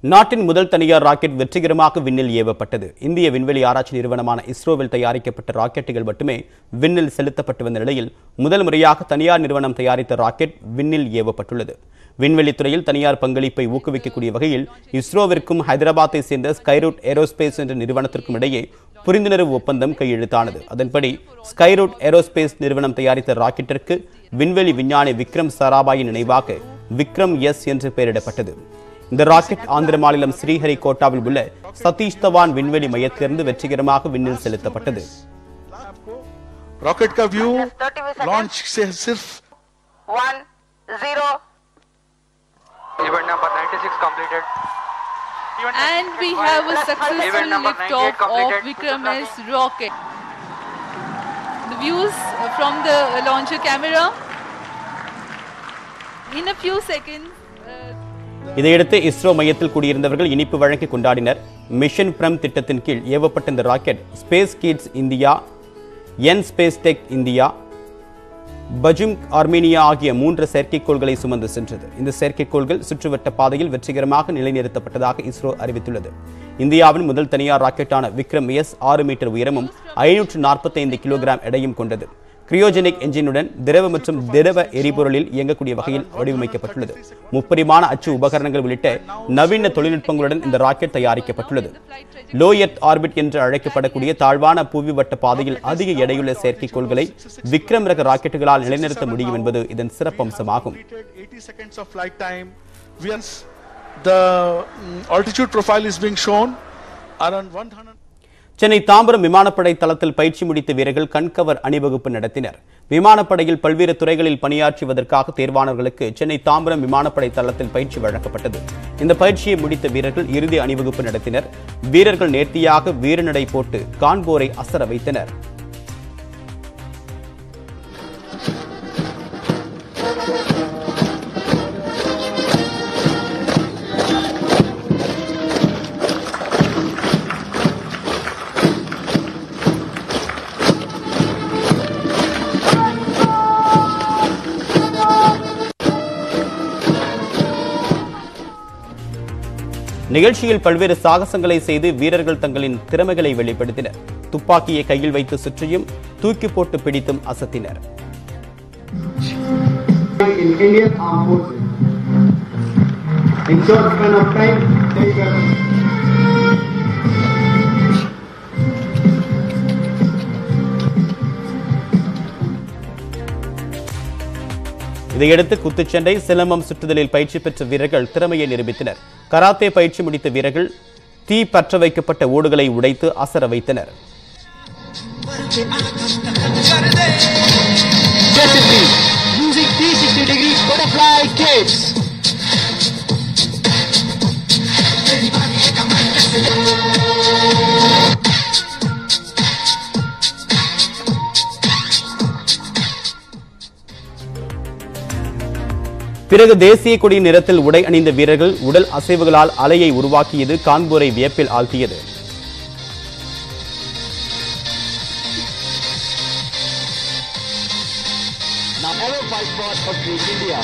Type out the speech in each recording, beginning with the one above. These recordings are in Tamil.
நாட்டின் முதல் தனியார் ராக்கெட் வெற்றிகரமாக விண்ணில் ஏவப்பட்டது இந்திய விண்வெளி ஆராய்ச்சி நிறுவனமான இஸ்ரோவில் தயாரிக்கப்பட்ட ராக்கெட்டுகள் மட்டுமே விண்ணில் செலுத்தப்பட்டு வந்த நிலையில் முதல் முறையாக தனியார் நிறுவனம் தயாரித்த ராக்கெட் விண்ணில் ஏவப்பட்டுள்ளது விண்வெளித்துறையில் தனியார் பங்களிப்பை ஊக்குவிக்கக்கூடிய வகையில் இஸ்ரோவிற்கும் ஹைதராபாத்தை சேர்ந்த ஸ்கைரூட் ஏரோஸ்பேஸ் என்ற நிறுவனத்திற்கும் இடையே புரிந்துணர்வு ஒப்பந்தம் கையெழுத்தானது அதன்படி ஸ்கைரூட் ஏரோஸ்பேஸ் நிறுவனம் தயாரித்த ராக்கெட்டிற்கு விண்வெளி விஞ்ஞானி விக்ரம் சாராபாயின் நினைவாக விக்ரம் எஸ் என்று பெயரிடப்பட்டது இந்த ராக்கெட் ஆந்திர மாநிலம் ஸ்ரீஹரிகோட்டாவில் உள்ள சதீஷ் தவான் விண்வெளி மையத்திலிருந்து வெற்றிகரமாக விண்ணில் செலுத்தப்பட்டது रॉकेट का व्यू Just 30 seconds. लॉन्च से सिर्फ One, zero. Event number 96 completed. And we have a successful Event number liftoff 98 completed. of Vikram S rocket. The views from the launcher camera. In a few seconds, uh, இதையடுத்து இஸ்ரோ மையத்தில் கூடியிருந்தவர்கள் இனிப்பு வழங்கி கொண்டாடினர் மிஷன் பிரம் திட்டத்தின் கீழ் ஏவப்பட்ட இந்த rocket space kids India N space tech India Bazoomq Armenia ஆகிய மூன்று செயற்கைக்கோள்களை சுமந்து சென்றது இந்த செயற்கைக்கோள்கள் சுற்றுவட்ட பாதையில் வெற்றிகரமாக நிலைநிறுத்தப்பட்டதாக இஸ்ரோ அறிவித்துள்ளது இந்தியாவின் முதல் தனியார் ராக்கெட்டான விக்ரம் எஸ் ஆறு மீட்டர் உயரமும் ஐநூற்று நாற்பத்தைந்து கிலோகிராம் எடையும் கொண்டது கிரியோஜெனிக் என்ஜினுடன் திரவ மற்றும் திரவ எரிபொருளில் இயங்கக்கூடிய வகையில் வடிவமைக்கப்பட்டுள்ளது முப்பரிமாண அச்சு உபகரணங்கள் உள்ளிட்ட நவீன தொழில்நுட்பங்களுடன் இந்த ராக்கெட் தயாரிக்கப்பட்டுள்ளது லோ எர்த் ஆர்பிட் என்று அழைக்கப்படக்கூடிய தாழ்வான புவி வட்ட பாதையில் அதிக எடையுள்ள செயற்கைக்கோள்களை விக்ரம் ரக ராக்கெட்டுகளால் நிலைநிறுத்த முடியும் என்பது இதன் சிறப்பம்சமாகும் completed 80 seconds of flight time. We are, the mm, altitude profile is being shown around 100. Chennai Tambaram விமானப்படை தளத்தில் பயிற்சி முடித்த வீரர்கள் கண்கவர் அணிவகுப்பு நடத்தினர் விமானப்படையில் பல்வேறு துறைகளில் பணியாற்றுவதற்காக தேர்வானவர்களுக்கு சென்னை தாம்பரம் விமானப்படை தளத்தில் பயிற்சி வழங்கப்பட்டது இந்த பயிற்சியை முடித்த வீரர்கள் இறுதி அணிவகுப்பு நடத்தினர் வீரர்கள் நேர்த்தியாக வீரநடை போட்டு காண்போரை அசர வைத்தனர் நிகழ்ச்சியில் பல்வேறு சாகசங்களை செய்து வீரர்கள் தங்களின் திறமைகளை வெளிப்படுத்தினர் துப்பாக்கியை கையில் வைத்து சுற்றியும் தூக்கி போட்டு பிடித்தும் அசத்தினர் in Indian Armed Forces. In short span of time, they were இதையடுத்து குத்துச்சண்டை சிலம்பம் சுற்றுதலில் பயிற்சி பெற்ற வீரர்கள் திறமையை நிரூபித்தனர் கராத்தே பயிற்சி முடித்த வீரர்கள் தீ பற்ற வைக்கப்பட்ட ஓடுகளை உடைத்து அசர வைத்தனர் Discipline using 360 degree butterfly kicks. பிறகு தேசிய கொடியின் நிறத்தில் உடை அணிந்த வீரர்கள் உடல் அசைவுகளால் அலையை உருவாக்கியது காண்போரை வியப்பில் ஆழ்த்தியது Now our fight spot of Great India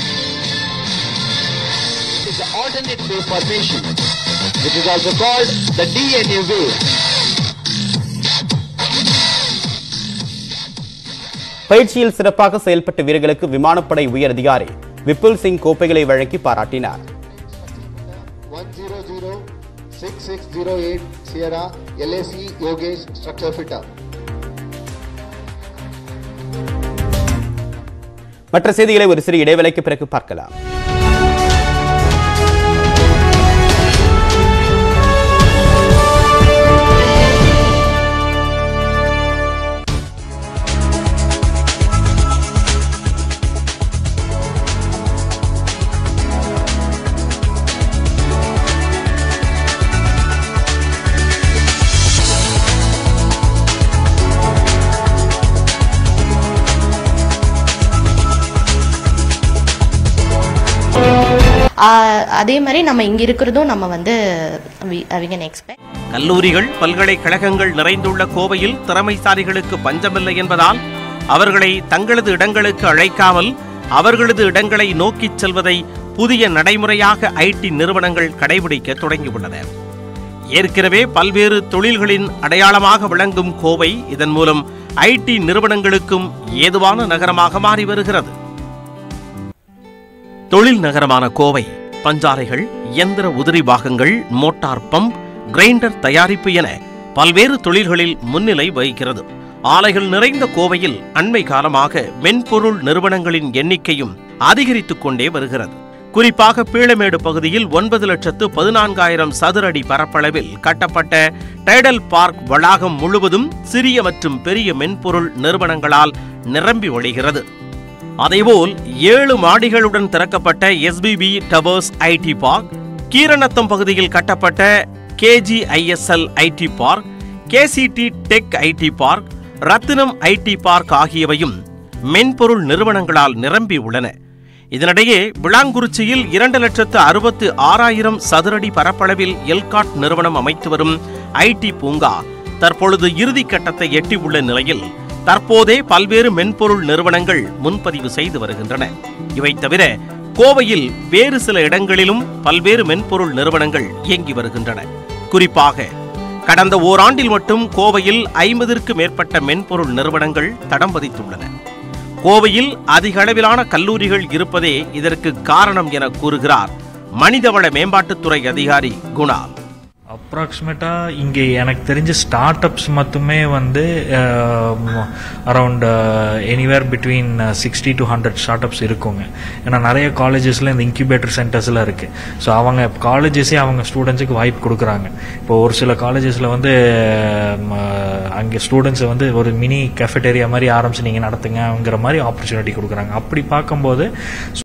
is the alternate wave formation, which is also called the DNA wave. பயிற்சியில் சிறப்பாக செயல்பட்ட வீரர்களுக்கு விமானப்படை உயர் அதிகாரி விபுல் சிங் கோப்பைகளை வழங்கி பாராட்டினார் 100-6608 Sierra LAC Yogesh Structure Fitter. மற்ற செய்திகளை ஒரு சிறு இடைவேளைக்கு பிறகு பார்க்கலாம் ஆஹ் அதே மாதிரி நம்ம இங்க இருக்கிறதும் நம்ம வந்து அவங்க எக்ஸ்பெக்ட் கல்லூரிகள் பல்கலைக்கழகங்கள் நிறைந்துள்ள கோவையில் திறமைசாலிகளுக்கு பஞ்சமில்லை என்பதால் அவர்களை தங்களது இடங்களுக்கு அழைக்காமல் அவர்களது இடங்களை நோக்கிச் செல்வதை புதிய நடைமுறையாக ஐடி நிறுவனங்கள் கடைபிடிக்க தொடங்கியுள்ளன ஏற்கனவே பல்வேறு தொழில்களின் அடையாளமாக விளங்கும் கோவை இதன் மூலம் ஐடி நிறுவனங்களுக்கும் ஏதுவான நகரமாக மாறி வருகிறது தொழில் நகரமான கோவை பஞ்சாலைகள் இயந்திர உதிரி பாகங்கள் மோட்டார் பம்ப் கிரைண்டர் தயாரிப்பு என பல்வேறு தொழில்களில் முன்னிலை வகிக்கிறது ஆலைகள் நிறைந்த கோவையில் அண்மை காலமாக மென்பொருள் நிறுவனங்களின் எண்ணிக்கையும் அதிகரித்துக் கொண்டே வருகிறது குறிப்பாக பீளமேடு பகுதியில் ஒன்பது லட்சத்து பதினான்காயிரம் சதுர அடி பரப்பளவில் கட்டப்பட்ட டைடல் பார்க் வளாகம் முழுவதும் சிறிய மற்றும் பெரிய மென்பொருள் நிறுவனங்களால் நிரம்பி வழிகிறது அதேபோல் ஏழு மாடிகளுடன் திறக்கப்பட்ட SPB towers IT park Keeranatham பகுதியில் கட்டப்பட்ட KGISL IT park KCT tech IT park Rathinam IT park ஆகியவையும் மென்பொருள் நிறுவனங்களால் நிரம்பி உள்ளன இதனிடையே விளாங்குறிச்சியில் இரண்டு லட்சத்து அறுபத்து ஆறாயிரம் சதுரடி பரப்பளவில் எல்காட் நிறுவனம் அமைத்து வரும் ஐடி பூங்கா தற்பொழுது இறுதிக் கட்டத்தை எட்டியுள்ள நிலையில் தற்போதே பல்வேறு மென்பொருள் நிறுவனங்கள் முன்பதிவு செய்து வருகின்றன இவை தவிர கோவையில் வேறு சில இடங்களிலும் பல்வேறு மென்பொருள் நிறுவனங்கள் இயங்கி வருகின்றன குறிப்பாக கடந்த ஓராண்டில் மட்டும் கோவையில் ஐம்பதிற்கு மேற்பட்ட மென்பொருள் நிறுவனங்கள் தடம் பதித்துள்ளன கோவையில் அதிக அளவிலான கல்லூரிகள் இருப்பதே இதற்கு காரணம் என கூறுகிறார் மனிதவள மேம்பாட்டுத்துறை அதிகாரி குணால் அப்ராக்சிமேட்டாக இங்கே எனக்கு தெரிஞ்ச ஸ்டார்ட் அப்ஸ் மட்டுமே வந்து around anywhere between sixty to hundred startups இருக்குங்க ஏன்னா நிறைய காலேஜஸில் இந்த இன்குபேட்டர் சென்டர்ஸ்லாம் இருக்குது ஸோ அவங்க காலேஜஸே அவங்க ஸ்டூடெண்ட்ஸுக்கு வாய்ப்பு கொடுக்குறாங்க இப்போ ஒரு சில காலேஜஸில் வந்து ம, அங்கே ஸ்டூடெண்ட்ஸை வந்து ஒரு மினி கெஃபெட்டேரியா மாதிரி ஆரம்பிச்சு நீங்கள் நடத்துங்கங்கிற மாதிரி ஆப்பர்ச்சுனிட்டி கொடுக்குறாங்க அப்படி பார்க்கும்போது